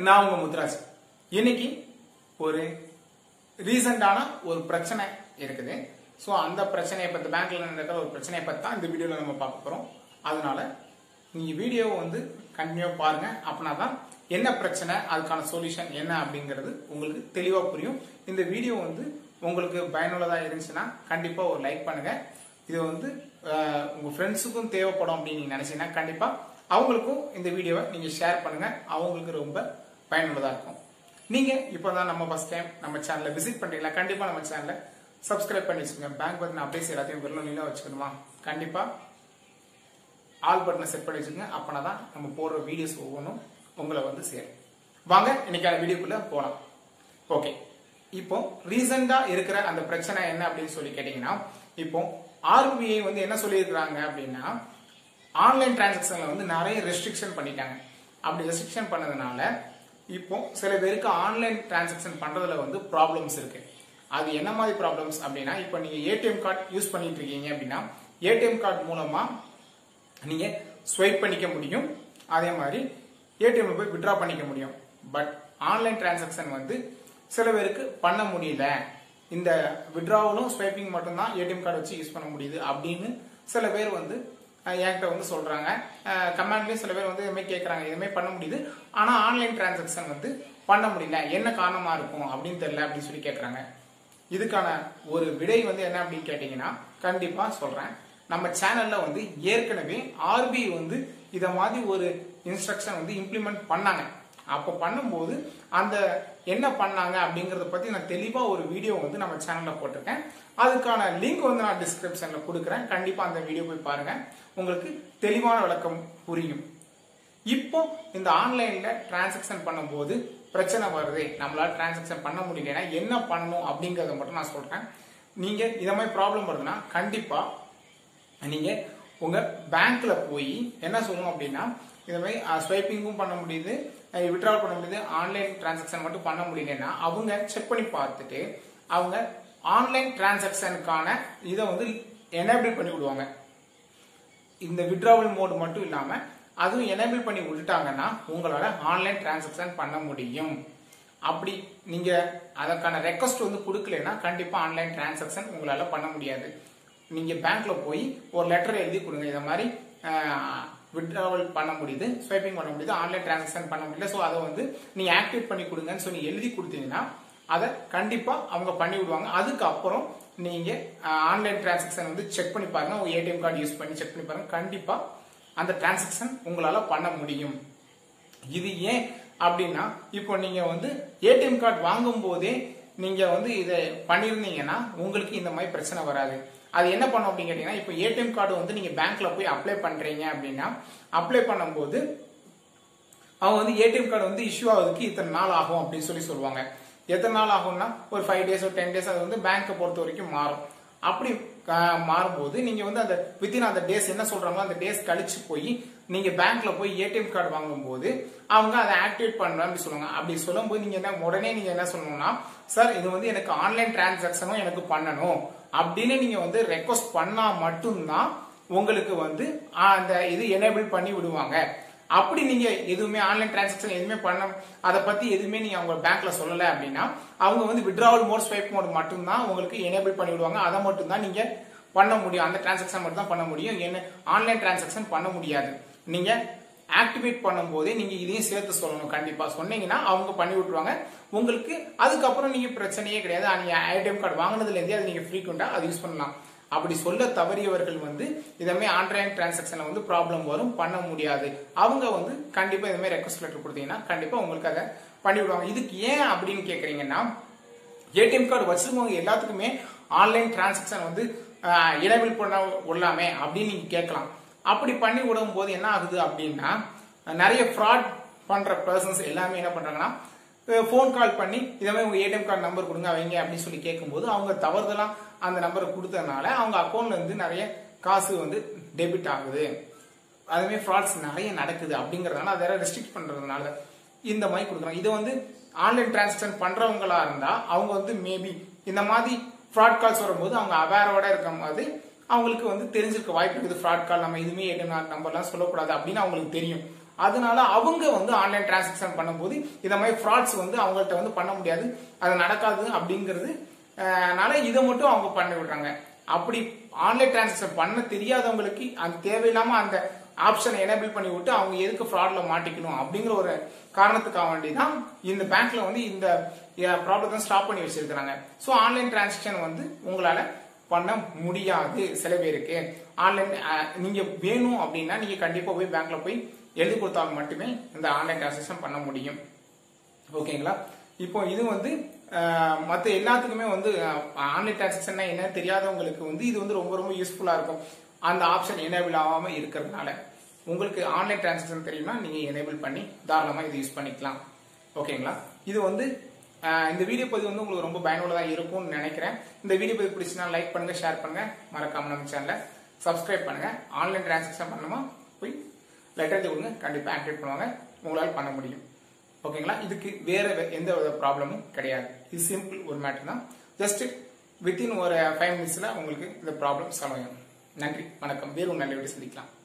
நான் உங்க முத்துராஜ் இன்னைக்கு ஒரு ரீசெண்டான ஒரு பிரச்சனை இருக்குது ஸோ அந்த பிரச்சனையை பற்றி பேங்க்ல நடக்கிற ஒரு பிரச்சனையை பற்றி தான் இந்த வீடியோவில் நம்ம பார்க்க போகிறோம் அதனால நீங்க வீடியோவை வந்து கண்டினியூவாக பாருங்க அப்படின்னா தான் என்ன பிரச்சனை அதுக்கான சொல்யூஷன் என்ன அப்படிங்கிறது உங்களுக்கு தெளிவாக புரியும் இந்த வீடியோ வந்து உங்களுக்கு பயனுள்ளதாக இருந்துச்சுன்னா கண்டிப்பாக ஒரு லைக் பண்ணுங்க இது வந்து அஹ், உங்க ஃப்ரெண்ட்ஸுக்கும் தேவைப்படும் அப்படின்னு நீங்க நினைச்சீங்கன்னா கண்டிப்பா அவங்களுக்கும் இந்த வீடியோவை நீங்க ஷேர் பண்ணுங்க அவங்களுக்கு ரொம்ப பயனுள்ளதா இருக்கும் நீங்க இப்போதான் நம்ம ஃபர்ஸ்ட் டைம் நம்ம சேனலை விசிட் பண்றீங்களா கண்டிப்பா நம்ம சேனலை சப்ஸ்கிரைப் பண்ணி வச்சுங்க பேங்க் பத்தின அப்டேட்ஸ் எல்லாத்தையும் வெறும் நீளம் வச்சுக்கணுமா கண்டிப்பா ஆல் பட்டனை செட் பண்ணி வச்சுக்கோங்க அப்பனா தான் நம்ம போடுற வீடியோஸ் ஒவ்வொன்றும் உங்களை வந்து சேரும் வாங்க இன்னைக்கான வீடியோக்குள்ள போலாம் ஓகே இப்போ ரீசெண்டா இருக்கிற அந்த பிரச்சனை என்ன அப்படின்னு சொல்லி கேட்டீங்கன்னா இப்போ ஆர்பிஐ வந்து என்ன சொல்லியிருக்கிறாங்க அப்படின்னா ஆன்லைன் டிரான்சாக்ஷன்ல வந்து நிறைய ரெஸ்ட்ரிக்ஷன் பண்ணிட்டாங்க அப்படி ரெஸ்ட்ரிக்ஷன் பண்ணதுனால இப்போ சில பேருக்கு ஆன்லைன் டிரான்சாக்ஷன் பண்றதுல வந்து ப்ராப்ளம்ஸ் இருக்கு அது என்ன மாதிரி ப்ராப்ளம்ஸ் அப்படின்னா இப்போ நீங்க ஏடிஎம் கார்டு யூஸ் பண்ணிட்டு இருக்கீங்க அப்படின்னா ஏடிஎம் கார்டு மூலமா நீங்க ஸ்வைப் பண்ணிக்க முடியும் அதே மாதிரி ஏடிஎம்ல போய் வித்ட்ரா பண்ணிக்க முடியும் பட் ஆன்லைன் டிரான்சாக்ஷன் வந்து சில பேருக்கு பண்ண முடியல இந்த வித்ட்ராவலும் ஸ்வைப்பிங் மட்டும்தான் ஏடிஎம் கார்டு வச்சு யூஸ் பண்ண முடியுது அப்படின்னு சில பேர் வந்து அஹ், என்கிட்ட வந்து சொல்றாங்க கமெண்ட்லயும் சில பேர் வந்து இதுமாதிரி கேட்கறாங்க இதுமாதிரி பண்ண முடியுது ஆனா ஆன்லைன் டிரான்சாக்ஷன் வந்து பண்ண முடியல என்ன காரணமா இருக்கும் அப்படின்னு தெரியல அப்படின்னு சொல்லி கேட்கறாங்க இதுக்கான ஒரு விடை வந்து என்ன அப்படின்னு கேட்டீங்கன்னா கண்டிப்பா சொல்றேன் நம்ம சேனல்ல வந்து ஏற்கனவே ஆர்பிஐ வந்து இத மாதிரி ஒரு இன்ஸ்ட்ரக்ஷன் வந்து இம்ப்ளிமெண்ட் பண்ணாங்க அப்போ பண்ணும்போது அந்த என்ன பண்ணாங்க அப்படிங்கறத பத்தி நான் தெளிவா ஒரு வீடியோ வந்து நம்ம சேனல்ல போட்டிருக்கேன் அதுக்கான லிங்க் வந்து நான் டிஸ்கிரிப்ஷன்ல கொடுக்குறேன் கண்டிப்பா அந்த வீடியோ போய் பாருங்க உங்களுக்கு தெளிவான விளக்கம் புரியும் இப்போ இந்த ஆன்லைன்ல டிரான்சாக்ஷன் பண்ணும்போது பிரச்சனை வருது நம்மளால டிரான்சாக்ஷன் பண்ண முடியலன்னா என்ன பண்ணணும் அப்படிங்கறத மட்டும் நான் சொல்றேன் நீங்க இத மாதிரி ப்ராப்ளம் வருதுன்னா கண்டிப்பா நீங்க உங்க பேங்க்ல போய் என்ன சொல்லணும் அப்படின்னா இந்த மாதிரி ஸ்வைப்பிங்கும் பண்ண முடியுது விட்ரால் பண்ண முடியுது ஆன்லைன் டிரான்சாக்ஷன் மட்டும் பண்ண முடியலன்னா அவங்க செக் பண்ணி பார்த்துட்டு அவங்க ஆன்லைன் டிரான்சாக்ஷனுக்கான இதை வந்து எனேபிள் பண்ணி விடுவாங்க இந்த விட்ராவல் மோட் மட்டும் இல்லாம அதுவும் எனேபிள் பண்ணி விட்டுட்டாங்கன்னா உங்களால ஆன்லைன் டிரான்சாக்ஷன் பண்ண முடியும் அப்படி நீங்க அதற்கான ரெக்வஸ்ட் வந்து கொடுக்கலன்னா கண்டிப்பா ஆன்லைன் டிரான்சாக்ஷன் உங்களால பண்ண முடியாது நீங்க பேங்க்ல போய் ஒரு லெட்டர் எழுதி கொடுங்க இந்த மாதிரி விட்ராவல் பண்ண முடியுது ஸ்வைப்பிங் பண்ண முடியுது ஆன்லைன் டிரான்சாக்ஷன் பண்ண முடியல ஸோ அதை வந்து நீங்க ஆக்டிவேட் பண்ணி கொடுங்கன்னு சொல்லி எழுதி கொடுத்தீங்கன்னா அதை கண்டிப்பா அவங்க பண்ணி விடுவாங்க அதுக்கப்புறம் நீங்க ஆன்லைன் டிரான்சாக்ஷன் வந்து செக் பண்ணி பாருங்க உங்க ஏடிஎம் கார்டு யூஸ் பண்ணி செக் பண்ணி பாருங்க கண்டிப்பா அந்த டிரான்சாக்ஷன் உங்களால பண்ண முடியும் இது ஏன் அப்படின்னா இப்போ நீங்க வந்து ஏடிஎம் கார்டு வாங்கும் போதே நீங்க வந்து இதை பண்ணிருந்தீங்கன்னா உங்களுக்கு இந்த மாதிரி பிரச்சனை வராது அது என்ன பண்ணும் அப்படின்னு கேட்டீங்கன்னா இப்போ ஏடிஎம் கார்டு வந்து நீங்க பேங்க்ல போய் அப்ளை பண்றீங்க அப்படின்னா அப்ளை பண்ணும்போது அவங்க வந்து ஏடிஎம் கார்டு வந்து இஷ்யூ ஆகுதுக்கு இத்தனை நாள் ஆகும் அப்படின்னு சொல்லி சொல்லுவாங்க எத்தனை நாள் ஆகும்னா ஒரு ஃபைவ் டேஸ் ஒரு டென் டேஸ் அது வந்து பேங்க்கை பொறுத்த வரைக்கும் மாறும் அப்படி ஆஹ், மாறும்போது நீங்க வந்து அந்த வித்தின் அந்த டேஸ் என்ன சொல்றாங்களோ அந்த டேஸ் கழிச்சு போய் நீங்க பேங்க்ல போய் ஏடிஎம் கார்டு வாங்கும்போது அவங்க அதை ஆக்டிவேட் பண்றேன் அப்படி சொல்லுவாங்க அப்படி சொல்லும்போது நீங்க என்ன உடனே நீங்க என்ன சொல்லணும்னா சார் இது வந்து எனக்கு ஆன்லைன் டிரான்சாக்ஷனும் எனக்கு பண்ணணும் அப்படின்னு நீங்க வந்து ரெக்வஸ்ட் பண்ணா மட்டும்தான் உங்களுக்கு வந்து ஆஹ், அந்த இது எனேபிள் பண்ணி விடுவாங்க அப்படி நீங்க எதுவுமே ஆன்லைன் டிரான்சாக்ஷன் எதுவுமே பண்ண அதை பத்தி எதுவுமே நீங்க அவங்க பேங்க்ல சொல்லல அப்படின்னா அவங்க வந்து விட்ராவல் மோட் ஸ்வைப் மோட் மட்டும்தான் உங்களுக்கு எனேபிள் பண்ணி விடுவாங்க அதை மட்டும் தான் நீங்க பண்ண முடியும் அந்த டிரான்சாக்ஷன் மட்டும் தான் பண்ண முடியும் என்ன ஆன்லைன் டிரான்சாக்ஷன் பண்ண முடியாது நீங்க ஆக்டிவேட் பண்ணும்போதே நீங்க இதையும் சேர்த்து சொல்லணும் கண்டிப்பா சொன்னீங்கன்னா அவங்க பண்ணி விட்டுருவாங்க உங்களுக்கு அதுக்கப்புறம் நீங்க பிரச்சனையே கிடையாது நீங்க ஏடிஎம் கார்டு வாங்கினதுல இருந்தே அது நீங்க ஃப்ரீக்வெண்டா அது யூஸ் பண்ணலாம் அப்படி சொல்ல தவறியவர்கள் வந்து இதமே ஆன்லைன் டிரான்சாக்ஷன்ல வந்து ப்ராப்ளம் வரும் பண்ண முடியாது அவங்க வந்து கண்டிப்பா இந்த மாதிரி ரெக்வஸ்ட் லெட்டர் கொடுத்தீங்கன்னா கண்டிப்பா உங்களுக்கு அதை பண்ணி விடுவாங்க இதுக்கு ஏன் அப்படின்னு கேக்குறீங்கன்னா ஏடிஎம் கார்டு வச்சிருக்கவங்க எல்லாத்துக்குமே ஆன்லைன் டிரான்சாக்ஷன் வந்து எனேபிள் பண்ண விடலாமே அப்படின்னு நீங்க கேட்கலாம் அப்படி பண்ணி விடும் போது என்ன ஆகுது அப்படின்னா நிறைய ஃப்ராட் பண்ற பர்சன்ஸ் எல்லாமே என்ன பண்றாங்கன்னா ஃபோன் கால் பண்ணி இதே மாதிரி உங்க ஏடிஎம் கார்டு நம்பர் கொடுங்க அவங்க அப்படின்னு சொல்லி கேட்கும்போது அவங்க தவறுதலா அந்த நம்பரை கொடுத்ததுனால அவங்க அக்கௌண்ட்ல இருந்து நிறைய காசு வந்து டெபிட் ஆகுது அதுமாதிரி ஃப்ராட்ஸ் நிறைய நடக்குது அப்படிங்கறதுனால அதை ரெஸ்ட்ரிக்ட் பண்றதுனால இந்த மாதிரி கொடுக்குறாங்க இது வந்து ஆன்லைன் டிரான்சாக்ஷன் பண்றவங்களா இருந்தா அவங்க வந்து மேபி இந்த மாதிரி ஃப்ராட் கால்ஸ் வரும்போது அவங்க அவேரோட இருக்கும் போது அவங்களுக்கு வந்து தெரிஞ்சிருக்க வாய்ப்பு இருக்குது ஃப்ராட் கால் நம்ம இதுவுமே ஏடிஎம் நம்பர்லாம் சொல்லக்கூடாது அப்படின்னு அவங்களுக்கு தெரியும் அதனால அவங்க வந்து ஆன்லைன் டிரான்சாக்ஷன் பண்ணும்போது இந்த மாதிரி ஃப்ராட்ஸ் வந்து அவங்கள்ட்ட வந்து பண்ண முடியாது அது நடக்காது அப்படிங்கிறது அஹ், னால இதை மட்டும் அவங்க பண்ணி விடுறாங்க அப்படி ஆன்லைன் டிரான்சாக்ஷன் பண்ண தெரியாதவங்களுக்கு அந்த தேவையில்லாம அந்த ஆப்ஷனை எனேபிள் பண்ணி விட்டு அவங்க எதுக்கு ஃப்ராட்ல மாட்டிக்கணும் அப்படிங்கிற ஒரு காரணத்துக்காக வேண்டி தான் இந்த பேங்க்ல வந்து இந்த ப்ராப்ளத்தை ஸ்டாப் பண்ணி வச்சிருக்காங்க ஸோ ஆன்லைன் டிரான்சாக்ஷன் வந்து உங்களால பண்ண முடியாது சில பேருக்கு ஆன்லைன் நீங்க வேணும் அப்படின்னா நீங்க கண்டிப்பா போய் பேங்க்ல போய் எழுதி கொடுத்தால் மட்டுமே இந்த ஆன்லைன் டிரான்சாக்ஷன் பண்ண முடியும் ஓகேங்களா இப்போ இது வந்து மற்ற எல்லாத்துக்குமே வந்து ஆன்லைன் டிரான்சாக்ஷன் என்ன தெரியாதவங்களுக்கு வந்து இது வந்து ரொம்ப ரொம்ப யூஸ்ஃபுல்லா இருக்கும் அந்த ஆப்ஷன் எனேபிள் ஆகாம இருக்கிறதுனால உங்களுக்கு ஆன்லைன் டிரான்சாக்ஷன் தெரியுமா நீங்க எனேபிள் பண்ணி தாராளமா இது யூஸ் பண்ணிக்கலாம் ஓகேங்களா இது வந்து அஹ், இந்த வீடியோ பதிவு வந்து உங்களுக்கு ரொம்ப பயனுள்ளதா இருக்கும்னு நினைக்கிறேன் இந்த வீடியோ பதிவு பிடிச்சினா லைக் பண்ணுங்க ஷேர் பண்ணுங்க மறக்காம நம்ம சேனலை சப்ஸ்கிரைப் பண்ணுங்க ஆன்லைன் டிரான்சாக்ஷன் பண்ணணுமா போய் லெட்டர் எழுதி கொடுங்க கண்டிப்பா ஆக்டிவேட் பண்ணுவாங்க உங்களால் பண்ண முடியும் ஓகேங்களா இதுக்கு வேற வே- எந்த வித ப்ராப்ளமும் கிடையாது இது சிம்பிள் ஒரு மேட்டர் தான் ஜஸ்ட் வித்தின் ஒரு ஃபைவ் மினிட்ஸ்ல உங்களுக்கு இந்த ப்ராப்ளம் சால்வ் ஆகும் நன்றி வணக்கம் வேறு ஒரு நல்ல வீடியோ சந்திக்கலாம்